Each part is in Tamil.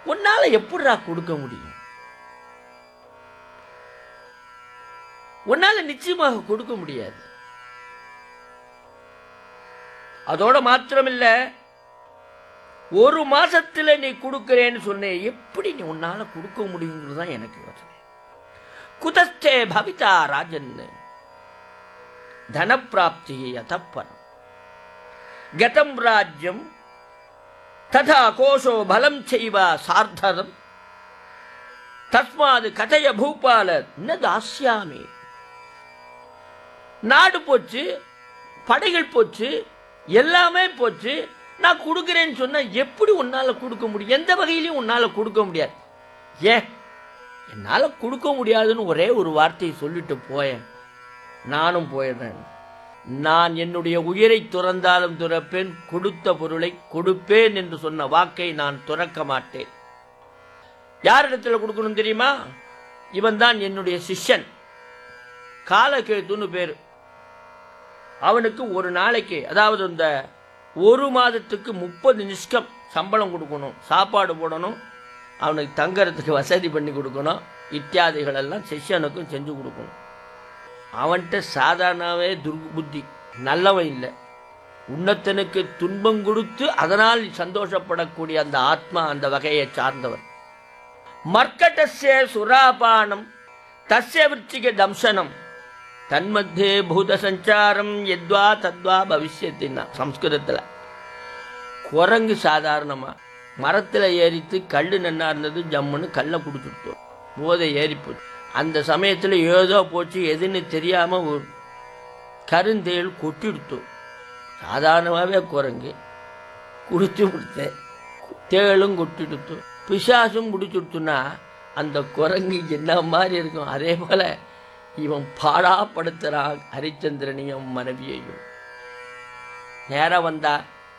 உன்னால எப்படிடா கொடுக்க முடியும் உன்னால நிச்சயமாக கொடுக்க முடியாது அதோட மாத்திரமில்ல ஒரு மாசத்துல நீ கொடுக்கிறேன்னு சொன்னே எப்படி நீ உன்னால கொடுக்க முடியுங்கிறது தான் எனக்கு யோசனை குதஸ்தே பவிதா ராஜன் தனப்பிராப்தி அத்தப்பரம் கதம் ராஜ்யம் ததா கோஷோ பலம் செய்வ சார்த்தரம் தஸ்மாது கதைய பூபால ந தாஸ்யாமி நாடு போச்சு படைகள் போச்சு எல்லாமே போச்சு நான் கொடுக்கிறேன்னு சொன்னா எப்படி உன்னால கொடுக்க முடியும் எந்த வகையிலையும் உன்னால கொடுக்க முடியாது ஏன் என்னால கொடுக்க முடியாதுன்னு ஒரே ஒரு வார்த்தையை சொல்லிட்டு போயேன் நானும் போயிடுறேன் நான் என்னுடைய உயிரை துறந்தாலும் துறப்பேன் கொடுத்த பொருளை கொடுப்பேன் என்று சொன்ன வாக்கை நான் துறக்க மாட்டேன் யாரிடத்துல கொடுக்கணும் தெரியுமா இவன் தான் என்னுடைய சிஷ்யன் காலக்கெழுத்துன்னு பேரு அவனுக்கு ஒரு நாளைக்கு அதாவது இந்த ஒரு மாதத்துக்கு முப்பது நிஷ்கம் சம்பளம் கொடுக்கணும் சாப்பாடு போடணும் அவனுக்கு தங்கறதுக்கு வசதி பண்ணி கொடுக்கணும் இத்தியாதிகள் எல்லாம் சிஷ்யனுக்கும் செஞ்சு கொடுக்கணும் அவன்கிட்ட சாதாரணவே துர்புத்தி நல்லவன் இல்லை உன்னத்தனுக்கு துன்பம் கொடுத்து அதனால் சந்தோஷப்படக்கூடிய அந்த ஆத்மா அந்த வகையை சார்ந்தவன் மர்க்கட்டஸ்ய சுராபானம் தஸ்ய விருச்சிக தம்சனம் தன்மத்தியே பூத சஞ்சாரம் எத்வா தத்வா பவிஷ்யத்தின்னா சம்ஸ்கிருதத்தில் குரங்கு சாதாரணமா மரத்தில் ஏறித்து கல் நன்னா இருந்தது ஜம்முன்னு கல்லை குடிச்சுட்டோம் போதை ஏறி போச்சு அந்த சமயத்தில் ஏதோ போச்சு எதுன்னு தெரியாமல் ஒரு கருந்தேல் கொட்டிடுத்தோம் சாதாரணமாகவே குரங்கு குடிச்சு கொடுத்தேன் தேளும் கொட்டிடுத்து பிசாசும் பிடிச்சுடுத்துனா அந்த குரங்கு என்ன மாதிரி இருக்கும் அதே போல இவன் பாடாப்படுத்துறான் ஹரிச்சந்திரனையும் மனைவியையும் நேரம் வந்தா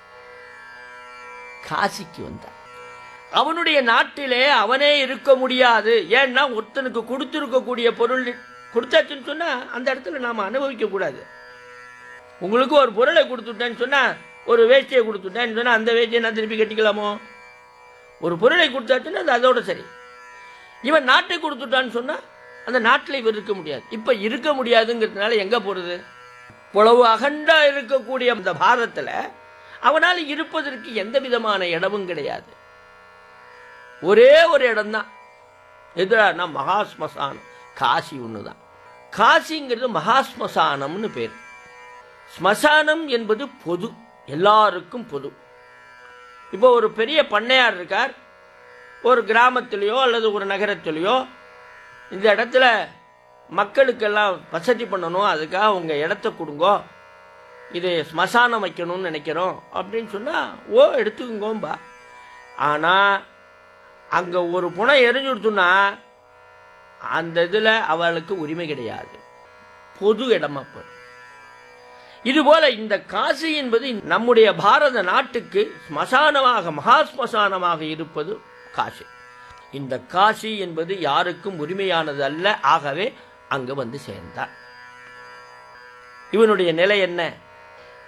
காசிக்கு வந்தான் அவனுடைய நாட்டிலே அவனே இருக்க முடியாது ஏன்னா ஒருத்தனுக்கு கொடுத்திருக்கக்கூடிய பொருள் கொடுத்தாச்சுன்னு சொன்னா அந்த இடத்துல நாம அனுபவிக்க கூடாது உங்களுக்கு ஒரு பொருளை கொடுத்துட்டேன்னு சொன்னா ஒரு வேஷ்டியை கொடுத்துட்டேன்னு சொன்னா அந்த வேஷ்டியை நான் திருப்பி கட்டிக்கலாமோ ஒரு பொருளை கொடுத்தாச்சுன்னா அது அதோட சரி இவன் நாட்டை கொடுத்துட்டான்னு சொன்னா அந்த நாட்டில் இவர் இருக்க முடியாது இப்ப இருக்க முடியாதுங்கிறதுனால எங்க போறது இவ்வளவு அகண்டா இருக்கக்கூடிய அந்த பாரதத்துல அவனால் இருப்பதற்கு எந்த விதமான இடமும் கிடையாது ஒரே ஒரு இடம்தான் எதுனா மகா ஸ்மசானம் காசி ஒண்ணுதான் காசிங்கிறது மகா ஸ்மசானம்னு பேர் ஸ்மசானம் என்பது பொது எல்லாருக்கும் பொது இப்போ ஒரு பெரிய பண்ணையார் இருக்கார் ஒரு கிராமத்திலேயோ அல்லது ஒரு நகரத்திலேயோ இந்த இடத்துல மக்களுக்கெல்லாம் வசதி பண்ணணும் அதுக்காக உங்கள் இடத்த கொடுங்கோ இது ஸ்மசானம் வைக்கணும்னு நினைக்கிறோம் அப்படின்னு சொன்னால் ஓ எடுத்துக்கோம்பா ஆனால் அங்கே ஒரு புணம் எரிஞ்சு கொடுத்தோன்னா அந்த இதில் அவளுக்கு உரிமை கிடையாது பொது இடமா போய் இதுபோல இந்த காசி என்பது நம்முடைய பாரத நாட்டுக்கு ஸ்மசானமாக மகா ஸ்மசானமாக இருப்பது காசி இந்த காசி என்பது யாருக்கும் உரிமையானது அல்ல ஆகவே அங்கு வந்து சேர்ந்தார் இவனுடைய நிலை என்ன